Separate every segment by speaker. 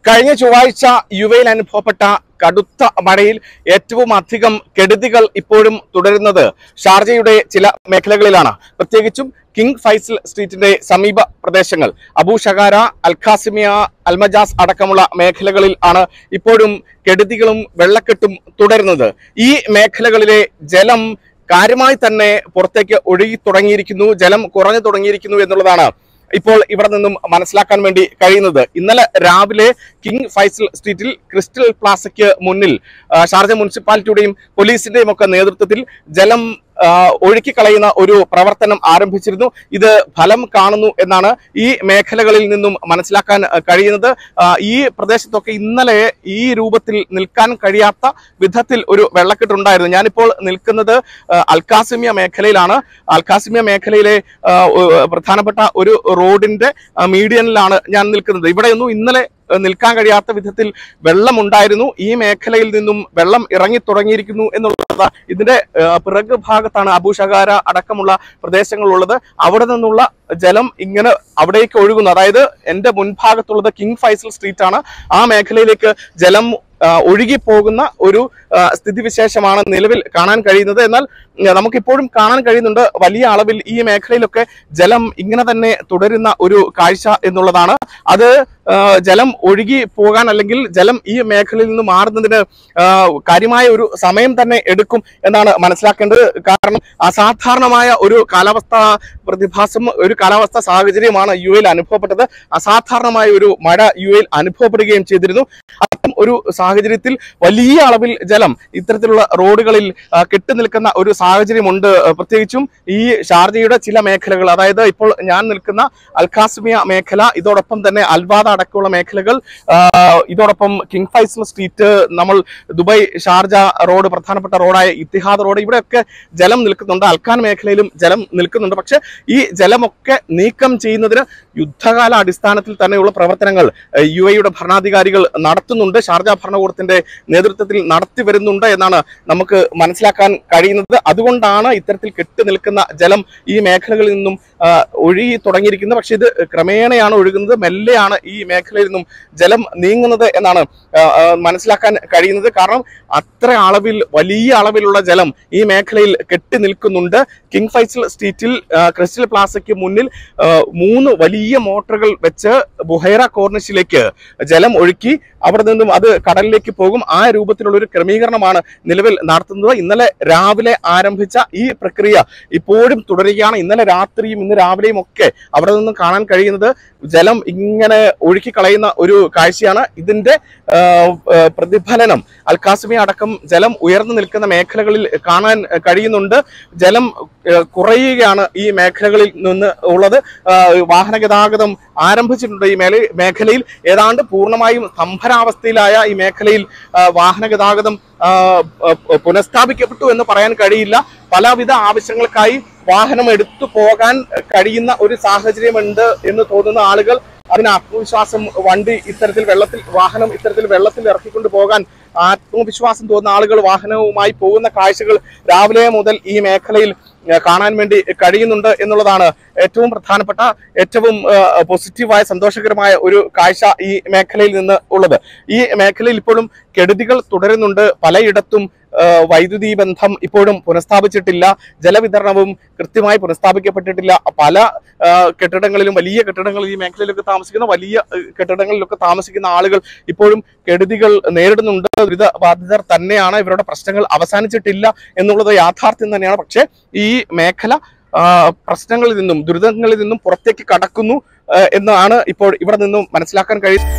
Speaker 1: കഴിഞ്ഞ ചൊവ്വാഴ്ച യുവയിൽ അനുഭവപ്പെട്ട കടുത്ത മഴയിൽ ഏറ്റവും അധികം കെടുതികൾ ഇപ്പോഴും തുടരുന്നത് ഷാർജയുടെ ചില മേഖലകളിലാണ് പ്രത്യേകിച്ചും കിങ് ഫൈസൽ സ്ട്രീറ്റിന്റെ സമീപ പ്രദേശങ്ങൾ അബൂ ഷഗാര അൽഖാസിമിയ അൽമജാസ് അടക്കമുള്ള മേഖലകളിൽ ആണ് ഇപ്പോഴും കെടുതികളും വെള്ളക്കെട്ടും തുടരുന്നത് ഈ മേഖലകളിലെ ജലം കാര്യമായി തന്നെ പുറത്തേക്ക് ഒഴുകി തുടങ്ങിയിരിക്കുന്നു ജലം കുറഞ്ഞു തുടങ്ങിയിരിക്കുന്നു എന്നുള്ളതാണ് ഇപ്പോൾ ഇവിടെ നിന്നും മനസ്സിലാക്കാൻ വേണ്ടി കഴിയുന്നത് ഇന്നലെ രാവിലെ കിങ് ഫൈസൽ സ്ട്രീറ്റിൽ ക്രിസ്റ്റൽ പ്ലാസയ്ക്ക് മുന്നിൽ ആ, ഷാർജ മുനിസിപ്പാലിറ്റിയുടെയും പോലീസിന്റെയും ഒക്കെ നേതൃത്വത്തിൽ ജലം ആ, ഒഴുക്കിക്കളയുന്ന ഒരു പ്രവർത്തനം ആരംഭിച്ചിരുന്നു ഇത് ഫലം കാണുന്നു എന്നാണ് ഈ മേഖലകളിൽ നിന്നും മനസ്സിലാക്കാൻ ആ, കഴിയുന്നത് ആ, ഈ പ്രദേശത്തൊക്കെ ഇന്നലെ ഈ രൂപത്തിൽ നിൽക്കാൻ കഴിയാത്ത വിധത്തിൽ ഒരു വെള്ളക്കെട്ടുണ്ടായിരുന്നു ഞാനിപ്പോൾ നിൽക്കുന്നത് ആ, അൽക്കാസിമിയ മേഖലയിലാണ് അൽക്കാസിമിയ മേഖലയിലെ ആ, ഒ- പ്രധാനപ്പെട്ട ഒരു റോഡിന്റെ ആ, മീഡിയനിലാണ് ഞാൻ നിൽക്കുന്നത് ഇവിടെയൊന്നും ഇന്നലെ ആ, നിൽക്കാൻ കഴിയാത്ത വിധത്തിൽ വെള്ളമുണ്ടായിരുന്നു ഈ മേഖലയിൽ നിന്നും വെള്ളം ഇറങ്ങി തുടങ്ങിയിരിക്കുന്നു എന്നുള്ളത് ഇതിന്റെ ആ, പിറക് ഭാഗത്താണ് അബുഷകാര അടക്കമുള്ള പ്രദേശങ്ങളുള്ളത് അവിടെ നിന്നുള്ള ജലം ഇങ്ങനെ അവിടേക്ക് ഒഴുകുന്നു അതായത് എന്റെ മുൻഭാഗത്തുള്ളത് കിങ് ഫൈസൽ സ്ട്രീറ്റ് ആണ് ആ മേഖലയിലേക്ക് ജലം ആ, ഒഴുകിപ്പോകുന്ന ഒരു ആ, സ്ഥിതിവിശേഷമാണ് നിലവിൽ കാണാൻ കഴിയുന്നത് എന്നാൽ ഉം, നമുക്കിപ്പോഴും കാണാൻ കഴിയുന്നുണ്ട് വലിയ അളവിൽ ഈ മേഖലയിലൊക്കെ ജലം ഇങ്ങനെ തന്നെ തുടരുന്ന ഒരു കാഴ്ച എന്നുള്ളതാണ് അത് ആ, ജലം ഒഴുകി പോകാൻ അല്ലെങ്കിൽ ജലം ഈ മേഖലയിൽ നിന്ന് മാറുന്നതിന് ആ, കാര്യമായ ഒരു സമയം തന്നെ എടുക്കും എന്നാണ് മനസ്സിലാക്കേണ്ടത് കാരണം അസാധാരണമായ ഒരു കാലാവസ്ഥ പ്രതിഭാസം ഒരു കാലാവസ്ഥ സാഹചര്യമാണ് യു എയിൽ അനുഭവപ്പെട്ടത് അസാധാരണമായ ഒരു മഴ യു എയിൽ അനുഭവപ്പെടുകയും ചെയ്തിരുന്നു അത്തരം ഒരു സാഹചര്യത്തിൽ വലിയ അളവിൽ ജലം ഇത്തരത്തിലുള്ള റോഡുകളിൽ ആ, കെട്ടിനിൽക്കുന്ന ഒരു സാഹചര്യമുണ്ട് ആ, പ്രത്യേകിച്ചും ഈ ഷാർജയുടെ ചില മേഖലകൾ അതായത് ഇപ്പോൾ ഞാൻ നിൽക്കുന്ന അൽഖാസ്മിയ മേഖല ഇതോടൊപ്പം തന്നെ അൽവാദ അടക്കമുള്ള മേഖലകൾ ആ, ഇതോടൊപ്പം കിങ് ഫൈസൽ സ്ട്രീറ്റ് നമ്മൾ ദുബായ് ഷാർജ റോഡ് പ്രധാനപ്പെട്ട റോഡായ ഇത്തിഹാദ് റോഡ് ഇവിടെയൊക്കെ ജലം നിൽക്കുന്നുണ്ട് അൽഖാൻ മേഖലയിലും ജലം നിൽക്കുന്നുണ്ട് പക്ഷെ ഈ ജലമൊക്കെ നീക്കം ചെയ്യുന്നതിന് യുദ്ധകാല അടിസ്ഥാനത്തിൽ തന്നെയുള്ള പ്രവർത്തനങ്ങൾ ഏഹ്, യു എയുടെ ഭരണാധികാരികൾ നടത്തുന്നുണ്ട് ഷാർജ ഭരണകൂടത്തിന്റെ നേതൃത്വത്തിൽ നടത്തി വരുന്നുണ്ട് എന്നാണ് നമുക്ക് മനസ്സിലാക്കാൻ കഴിയുന്നത് അതുകൊണ്ടാണ് ഇത്തരത്തിൽ കെട്ടി നിൽക്കുന്ന ജലം ഈ മേഖലകളിൽ നിന്നും ആ, ഒഴുകി തുടങ്ങിയിരിക്കുന്നത് പക്ഷെ ഇത് ക്രമേണയാണ് ഒഴുകുന്നത് മെല്ലെയാണ് ഈ മേഖലയിൽ നിന്നും ജലം നീങ്ങുന്നത് എന്നാണ് ആ, ആ, മനസ്സിലാക്കാൻ കഴിയുന്നത് കാരണം അത്ര അളവിൽ വലിയ അളവിലുള്ള ജലം ഈ മേഖലയിൽ കെട്ടി നിൽക്കുന്നുണ്ട് കിങ് ഫൈസൽ സ്ട്രീറ്റിൽ ആ, ക്രിസ്റ്റൽ പ്ലാസയ്ക്ക് മുന്നിൽ ആ, മൂന്ന് വലിയ മോട്ടറുകൾ വെച്ച് ബുഹൈറ കോർണിഷിലേക്ക് ജലം ഒഴുക്കി അവിടെ നിന്നും അത് കടലിലേക്ക് പോകും ആ രൂപത്തിലുള്ള ഒരു ക്രമീകരണമാണ് നിലവിൽ നടത്തുന്നത് ഇന്നലെ രാവിലെ ആരംഭിച്ച ഈ പ്രക്രിയ ഇപ്പോഴും തുടരുകയാണ് ഇന്നലെ രാത്രിയും ഇന്ന് രാവിലെയും ഒക്കെ അവിടെ നിന്നും കാണാൻ കഴിയുന്നത് ജലം ഇങ്ങനെ ഒഴുക്കി കളയുന്ന ഒരു കാഴ്ചയാണ് ഇതിന്റെ ആ, ആ, പ്രതിഫലനം അൽക്കാസിമി അടക്കം ജലം ഉയർന്നു നിൽക്കുന്ന മേഖലകളിൽ കാണാൻ കഴിയുന്നുണ്ട് ജലം ആ, കുറയുകയാണ് ഈ മേഖലകളിൽ നിന്ന് ഉള്ളത് ആ, വാഹന ഗതാഗതം ആരംഭിച്ചിട്ടുണ്ട് ഈ മേല മേഖലയിൽ ഏതാണ്ട് പൂർണ്ണമായും സ്തംഭനാവസ്ഥയിലായ ഈ മേഖലയിൽ ആ, വാഹന ഗതാഗതം ആ, ആ, പുനഃസ്ഥാപിക്കപ്പെട്ടു എന്ന് പറയാൻ കഴിയില്ല പലവിധ ആവശ്യങ്ങൾക്കായി വാഹനം എടുത്തു പോകാൻ കഴിയുന്ന ഒരു സാഹചര്യമുണ്ട് എന്ന് തോന്നുന്ന ആളുകൾ അതിന് ആത്മവിശ്വാസം വണ്ടി ഇത്തരത്തിൽ വെള്ളത്തിൽ വാഹനം ഇത്തരത്തിൽ വെള്ളത്തിൽ ഇറക്കിക്കൊണ്ട് പോകാൻ ആത്മവിശ്വാസം തോന്നുന്ന ആളുകൾ വാഹനവുമായി പോകുന്ന കാഴ്ചകൾ രാവിലെ മുതൽ ഈ മേഖലയിൽ ഏഹ്, കാണാൻ വേണ്ടി കഴിയുന്നുണ്ട് എന്നുള്ളതാണ് ഏറ്റവും പ്രധാനപ്പെട്ട ഏറ്റവും ഏഹ്, പോസിറ്റീവായ സന്തോഷകരമായ ഒരു കാഴ്ച ഈ മേഖലയിൽ നിന്ന് ഉള്ളത് ഈ മേഖലയിൽ ഇപ്പോഴും കെടുതികൾ തുടരുന്നുണ്ട് പലയിടത്തും ഏഹ്, വൈദ്യുതി ബന്ധം ഇപ്പോഴും പുനഃസ്ഥാപിച്ചിട്ടില്ല ജലവിതരണവും കൃത്യമായി പുനഃസ്ഥാപിക്കപ്പെട്ടിട്ടില്ല പല ഏഹ്, കെട്ടിടങ്ങളിലും വലിയ കെട്ടിടങ്ങളിൽ ഈ മേഖലയിലൊക്കെ താമസിക്കുന്ന വലിയ ഏഹ്, കെട്ടിടങ്ങളിലൊക്കെ താമസിക്കുന്ന ആളുകൾ ഇപ്പോഴും കെടുതികൾ നേരിടുന്നുണ്ട് ദുരിത ബാധിതർ തന്നെയാണ് ഇവരുടെ പ്രശ്നങ്ങൾ അവസാനിച്ചിട്ടില്ല എന്നുള്ളത് യാഥാർത്ഥ്യം തന്നെയാണ് പക്ഷേ ഈ മേഖല ആ, പ്രശ്നങ്ങളിൽ നിന്നും ദുരിതങ്ങളിൽ നിന്നും പുറത്തേക്ക് കടക്കുന്നു ആ, എന്നാണ് ഇപ്പോൾ ഇവിടെ നിന്നും മനസ്സിലാക്കാൻ കഴിയുന്നത്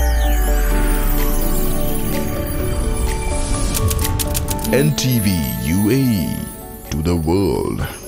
Speaker 2: NTV UAE to the world.